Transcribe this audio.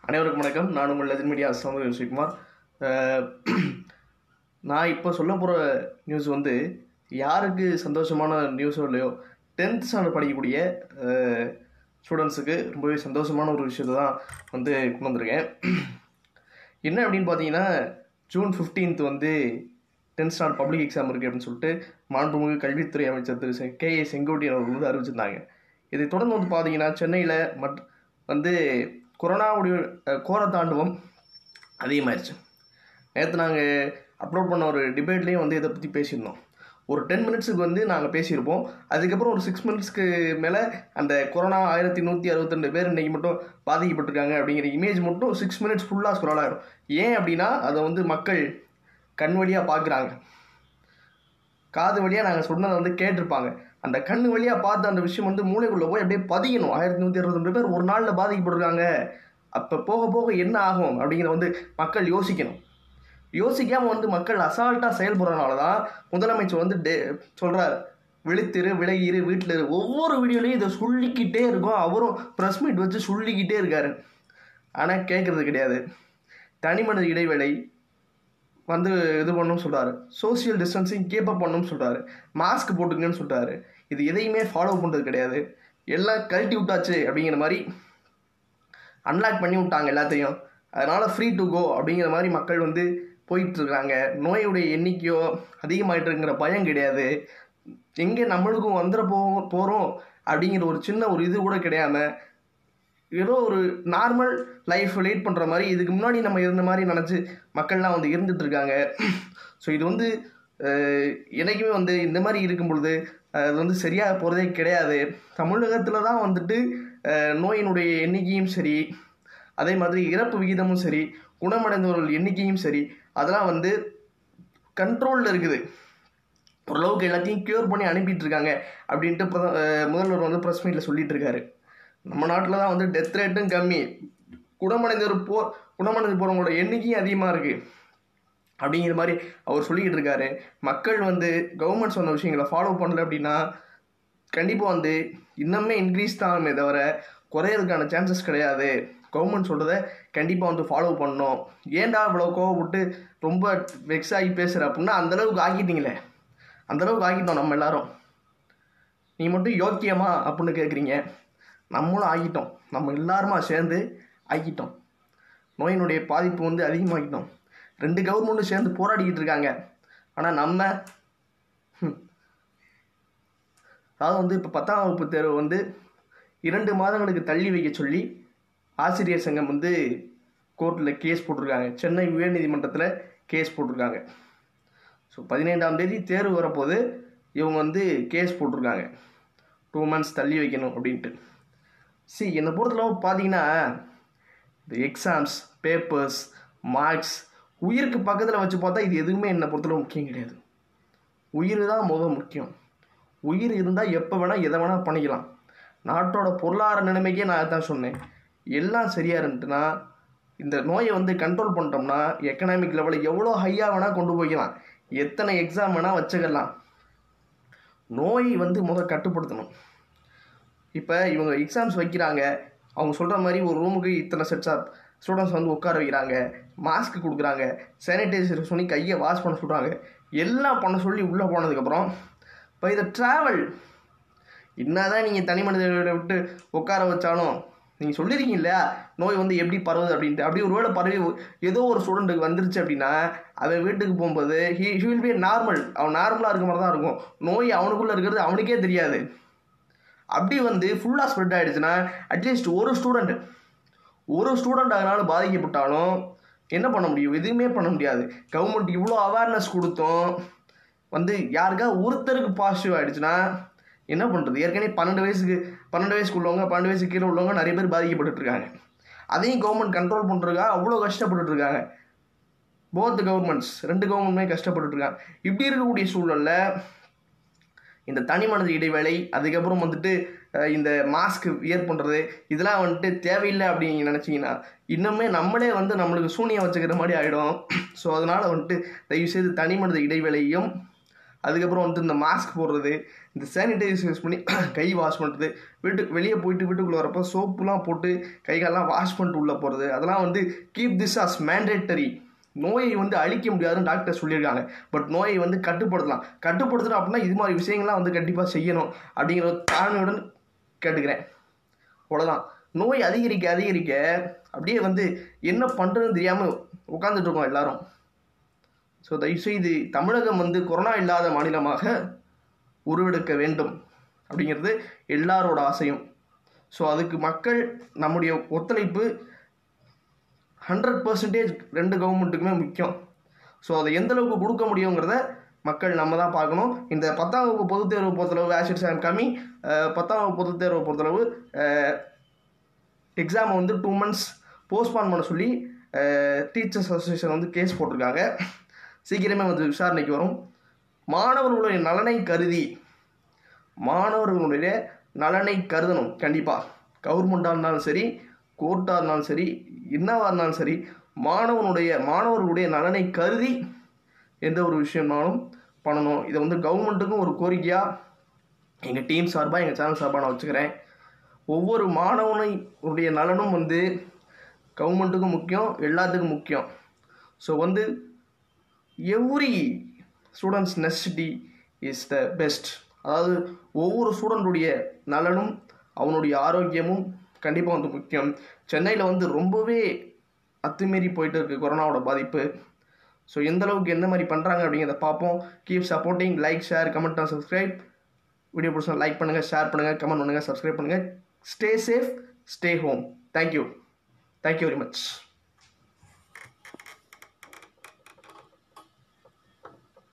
அனைவருக்கும் வணக்கம் நான் உங்கள் லெஜன் மீடியா அஸ்லாம் ஸ்ரீகுமார் அஹ், நான் இப்போ சொல்ல போகிற நியூஸ் வந்து யாருக்கு சந்தோஷமான நியூஸோ இல்லையோ டென்த் ஸ்டாண்டர்ட் படிக்கக்கூடிய ஸ்டூடெண்ட்ஸுக்கு ரொம்பவே சந்தோஷமான ஒரு விஷயத்தை தான் வந்து கொண்டு வந்திருக்கேன் என்ன அப்படின்னு பார்த்தீங்கன்னா ஜூன் 15th வந்து டென்த் ஸ்டாண்டர்ட் பப்ளிக் எக்ஸாம் இருக்குது அப்படின்னு சொல்லிட்டு மாண்புமிகு கல்வித்துறை அமைச்சர் திரு செ- கே ஏ செங்கோட்டையன் அவர்கள் வந்து அறிவிச்சிருந்தாங்க இதை தொடர்ந்து வந்து பார்த்தீங்கன்னா சென்னையில் மட் வந்து கொரோனாவுடைய அஹ், கோர தாண்டவம் அதிகமாயிருச்சு நேற்று நாங்கள் அப்லோட் பண்ண ஒரு டிபேட்லேயும் வந்து இதை பற்றி பேசியிருந்தோம் ஒரு டென் மினிட்ஸுக்கு வந்து நாங்கள் பேசியிருப்போம் அதுக்கப்புறம் ஒரு சிக்ஸ் மினிட்ஸ்க்கு மேலே அந்த கொரோனா ஆயிரத்தி நூற்றி அறுபத்திரெண்டு பேர் இன்றைக்கி மட்டும் பாதிக்கப்பட்டிருக்காங்க அப்படிங்கிற இமேஜ் மட்டும் சிக்ஸ் மினிட்ஸ் ஃபுல்லாக ஸ்க்ரோல் ஆகிடும் ஏன் அப்படின்னா அதை வந்து மக்கள் கண் வழியாக பார்க்குறாங்க காது வழியாக நாங்கள் சொன்னதை வந்து கேட்டிருப்பாங்க அந்த கண் வழியாக பார்த்த அந்த விஷயம் வந்து மூளைக்குள்ளே போய் அப்படியே பதியணும் ஆயிரத்தி நூற்றி அறுபத்தி பேர் ஒரு நாளில் பாதிக்கப்பட்டிருக்காங்க அப்போ போக போக என்ன ஆகும் அப்படிங்கிறத வந்து மக்கள் யோசிக்கணும் யோசிக்காமல் வந்து மக்கள் அசால்ட்டாக செயல்படுறதுனால தான் முதலமைச்சர் வந்து டே சொல்கிறார் விழித்திரு விலகிரு வீட்டில் இரு ஒவ்வொரு வீடியோலையும் இதை சொல்லிக்கிட்டே இருக்கும் அவரும் ப்ரெஸ் மீட் வச்சு சொல்லிக்கிட்டே இருக்காரு ஆனால் கேட்குறது கிடையாது தனிமனித இடைவேளை வந்து இது பண்ணணும்னு சொல்கிறாரு சோஷியல் டிஸ்டன்சிங் கீப் அப் பண்ணணும்னு சொல்கிறாரு மாஸ்க் போட்டுக்கணும்னு சொல்கிறாரு இது எதையுமே ஃபாலோ பண்ணுறது கிடையாது எல்லாம் கழட்டி விட்டாச்சு அப்படிங்கிற மாதிரி அன்லாக் பண்ணி விட்டாங்க எல்லாத்தையும் அதனால் ஃப்ரீ டு கோ அப்படிங்கிற மாதிரி மக்கள் வந்து போயிட்டு இருக்காங்க நோயுடைய எண்ணிக்கையோ அதிகமாயிட்டு இருக்கிற பயம் கிடையாது எங்கே நம்மளுக்கும் வந்துட போ போகிறோம் அப்படிங்கிற ஒரு சின்ன ஒரு இது கூட கிடையாம ஏதோ ஒரு நார்மல் லைஃப் லீட் பண்ணுற மாதிரி இதுக்கு முன்னாடி நம்ம இருந்த மாதிரி நினச்சி மக்கள்லாம் வந்து இருந்துட்டு இருக்காங்க ஸோ இது வந்து அஹ், என்னைக்குமே வந்து இந்த மாதிரி இருக்கும் பொழுது அஹ், அது வந்து சரியாக போகிறதே கிடையாது தமிழகத்தில் தான் வந்துட்டு அஹ், நோயினுடைய எண்ணிக்கையும் சரி அதே மாதிரி இறப்பு விகிதமும் சரி குணமடைந்தவர்கள் எண்ணிக்கையும் சரி அதெல்லாம் வந்து கண்ட்ரோலில் இருக்குது ஓரளவுக்கு எல்லாத்தையும் க்யூர் பண்ணி அனுப்பிட்டு இருக்காங்க அப்படின்ட்டு பிரத- அஹ் முதல்வர் வந்து ப்ரெஸ் மீட்டில் சொல்லிட்டு இருக்காரு நம்ம நாட்டில் தான் வந்து டெத் ரேட்டும் கம்மி குணமடைந்தவர் போ குணமடைந்து போகிறவங்களோட எண்ணிக்கையும் அதிகமாக இருக்குது அப்படிங்கிற மாதிரி அவர் சொல்லிக்கிட்டு இருக்காரு மக்கள் வந்து கவர்மெண்ட் சொன்ன விஷயங்களை ஃபாலோ பண்ணல அப்படின்னா கண்டிப்பாக வந்து இன்னுமே இன்க்ரீஸ் தானே தவிர குறையறதுக்கான சான்சஸ் கிடையாது கவர்மெண்ட் சொல்கிறத கண்டிப்பாக வந்து ஃபாலோ பண்ணணும் ஏன்டா இவ்வளோ கோவப்பட்டு ரொம்ப வெக்ஸ் ஆகி பேசுகிற அப்படின்னா அந்தளவுக்கு ஆக்கிட்டீங்களே அந்தளவுக்கு ஆக்கிட்டோம் நம்ம எல்லாரும் நீ மட்டும் யோக்கியமா அப்படின்னு கேட்குறீங்க நம்மளும் ஆகிட்டோம் நம்ம எல்லாருமா சேர்ந்து ஆக்கிட்டோம் நோயினுடைய பாதிப்பு வந்து அதிகமாகிட்டோம் ரெண்டு கவர்மெண்ட்டும் சேர்ந்து போராடிக்கிட்டு இருக்காங்க ஆனால் நம்ம ஹம், அதாவது வந்து இப்போ பத்தாம் வகுப்பு தேர்வு வந்து இரண்டு மாதங்களுக்கு தள்ளி வைக்க சொல்லி ஆசிரியர் சங்கம் வந்து கோர்ட்டில் கேஸ் போட்டிருக்காங்க சென்னை உயர்நீதிமன்றத்தில் கேஸ் போட்டிருக்காங்க ஸோ பதினைந்தாம் தேதி தேர்வு வரப்போது இவங்க வந்து கேஸ் போட்டிருக்காங்க டூ மந்த்ஸ் தள்ளி வைக்கணும் அப்படின்ட்டு சி என்னை பொறுத்தளவு பார்த்தீங்கன்னா இந்த எக்ஸாம்ஸ் பேப்பர்ஸ் மார்க்ஸ் உயிருக்கு பக்கத்தில் வச்சு பார்த்தா இது எதுவுமே என்னை பொறுத்தளவு முக்கியம் கிடையாது உயிர் தான் முத முக்கியம் உயிர் இருந்தால் எப்போ வேணால் எதை வேணால் பண்ணிக்கலாம் நாட்டோட பொருளாதார நிலைமைக்கே நான் தான் சொன்னேன் எல்லாம் சரியாக இருந்துட்டுனா இந்த நோயை வந்து கண்ட்ரோல் பண்ணிட்டோம்னா எக்கனாமிக் லெவலில் எவ்வளோ ஹையாக வேணால் கொண்டு போய்க்கலாம் எத்தனை எக்ஸாம் வேணால் வச்சுக்கலாம் நோய் வந்து முத கட்டுப்படுத்தணும் இப்போ இவங்க எக்ஸாம்ஸ் வைக்கிறாங்க அவங்க சொல்கிற மாதிரி ஒரு ரூமுக்கு இத்தனை செட்ஸ் ஆஃப் ஸ்டூடெண்ட்ஸ் வந்து உட்கார வைக்கிறாங்க மாஸ்க் கொடுக்குறாங்க சானிடைசர் சொல்லி கையை வாஷ் பண்ண சொல்கிறாங்க எல்லாம் பண்ண சொல்லி உள்ளே போனதுக்கப்புறம் இப்போ இதை ட்ராவல் என்னதான் நீங்கள் தனி மனிதர்களை விட்டு உட்கார வச்சாலும் நீங்கள் சொல்லியிருக்கீங்க இல்லையா நோய் வந்து எப்படி பரவுது அப்படின்ட்டு அப்படி ஒருவேளை பரவி ஏதோ ஒரு ஸ்டூடெண்ட்டுக்கு வந்துருச்சு அப்படின்னா அவன் வீட்டுக்கு போகும்போது he he will be normal அவன் நார்மலாக இருக்க மாதிரி தான் இருக்கும் நோய் அவனுக்குள்ளே இருக்கிறது அவனுக்கே தெரியாது அப்படி வந்து ஃபுல்லாக ஸ்ப்ரெட் ஆகிடுச்சுன்னா அட்லீஸ்ட் ஒரு ஸ்டூடெண்ட் ஒரு ஸ்டூடெண்ட் அதனால் பாதிக்கப்பட்டாலும் என்ன பண்ண முடியும் எதுவுமே பண்ண முடியாது கவர்மெண்ட் இவ்வளோ அவேர்னஸ் கொடுத்தோம் வந்து யாருக்கா ஒருத்தருக்கு பாசிட்டிவ் ஆகிடுச்சுன்னா என்ன பண்ணுறது ஏற்கனவே பன்னெண்டு வயசுக்கு பன்னெண்டு வயசுக்கு உள்ளவங்க பன்னெண்டு வயசுக்கு கீழே உள்ளவங்க நிறைய பேர் பாதிக்கப்பட்டுட்டு இருக்காங்க அதையும் கவர்மெண்ட் கண்ட்ரோல் பண்ணுறதுக்காக அவ்வளோ கஷ்டப்பட்டுட்டு இருக்காங்க போத் கவர்மெண்ட்ஸ் ரெண்டு கவர்மெண்ட்டுமே கஷ்டப்பட்டுட்டு இருக்காங்க இப்படி இருக்கக்கூடிய சூழலில் இந்த தனி மனித இடைவேளை அதுக்கப்புறம் வந்துட்டு அஹ், இந்த மாஸ்க் வியர் பண்ணுறது இதெல்லாம் வந்துட்டு தேவையில்லை அப்படின்னு நினச்சிங்கன்னா இன்னுமே நம்மளே வந்து நம்மளுக்கு சூனியம் வச்சுக்கிற மாதிரி ஆகிடும் ஸோ அதனால் வந்துட்டு தயவுசெய்து தனி மனித இடைவேளையும் அதுக்கப்புறம் வந்து இந்த மாஸ்க் போடுறது இந்த சானிடைசர் யூஸ் பண்ணி கை வாஷ் பண்ணுறது வீட்டுக்கு வெளியே போயிட்டு வீட்டுக்குள்ளே வரப்போ சோப்புலாம் போட்டு கை காலெலாம் வாஷ் பண்ணிட்டு உள்ளே போகிறது அதெல்லாம் வந்து கீப் திஸ் அஸ் மேண்டேட்டரி நோயை வந்து அழிக்க முடியாதுன்னு டாக்டர் சொல்லியிருக்காங்க பட் நோயை வந்து கட்டுப்படுத்தலாம் கட்டுப்படுத்தணும் அப்படின்னா இது மாதிரி விஷயங்கள்லாம் வந்து கண்டிப்பாக செய்யணும் அப்படிங்கிற ஒரு தாழ்மையுடன் கேட்டுக்கிறேன் அவ்வளோதான் நோய் அதிகரிக்க அதிகரிக்க அப்படியே வந்து என்ன பண்ணுறதுன்னு தெரியாமல் உட்காந்துட்டு இருக்கோம் எல்லாரும் ஸோ தயவுசெய்து தமிழகம் வந்து கொரோனா இல்லாத மாநிலமாக உருவெடுக்க வேண்டும் அப்படிங்கிறது எல்லாரோட ஆசையும் ஸோ அதுக்கு மக்கள் நம்முடைய ஒத்துழைப்பு ஹண்ட்ரட் பர்சன்டேஜ் ரெண்டு கவர்மெண்ட்டுக்குமே முக்கியம் ஸோ அதை எந்த அளவுக்கு கொடுக்க முடியுங்கிறத மக்கள் நம்ம தான் பார்க்கணும் இந்த பத்தாம் வகுப்பு பொதுத் தேர்வு பொறுத்தளவு ஆஷிட்ஸ் அண்ட் கம்மி பத்தாம் வகுப்பு பொதுத் தேர்வை பொறுத்தளவு எக்ஸாமை வந்து டூ மந்த்ஸ் போஸ்ட்பான் பண்ண சொல்லி டீச்சர்ஸ் அசோசியேஷன் வந்து கேஸ் போட்டிருக்காங்க சீக்கிரமே வந்து விசாரணைக்கு வரும் மாணவர்களுடைய நலனை கருதி மாணவர்களுடைய நலனை கருதணும் கண்டிப்பாக கவர்மெண்ட்டாக இருந்தாலும் சரி கோர்ட்டாக இருந்தாலும் சரி என்னவாக இருந்தாலும் சரி மாணவனுடைய மாணவர்களுடைய நலனை கருதி எந்த ஒரு விஷயம்னாலும் பண்ணணும் இதை வந்து கவர்மெண்ட்டுக்கும் ஒரு கோரிக்கையாக எங்கள் டீம் சார்பாக எங்கள் சேனல் சார்பாக நான் வச்சுக்கிறேன் ஒவ்வொரு மாணவனுடைய நலனும் வந்து கவர்மெண்ட்டுக்கும் முக்கியம் எல்லாத்துக்கும் முக்கியம் ஸோ வந்து every students necessity is the best அதாவது ஒவ்வொரு ஸ்டூடெண்ட்டுடைய நலனும் அவனுடைய ஆரோக்கியமும் கண்டிப்பாக வந்து முக்கியம் சென்னையில் வந்து ரொம்பவே அத்துமீறி போயிட்டு இருக்குது கொரோனாவோட பாதிப்பு ஸோ எந்த அளவுக்கு எந்த மாதிரி பண்ணுறாங்க அப்படிங்கிறத பார்ப்போம் keep supporting like share comment and subscribe video பிடிச்சா லைக் பண்ணுங்கள் ஷேர் பண்ணுங்கள் கமெண்ட் பண்ணுங்கள் சப்ஸ்கிரைப் பண்ணுங்கள் stay safe stay home thank you thank you very much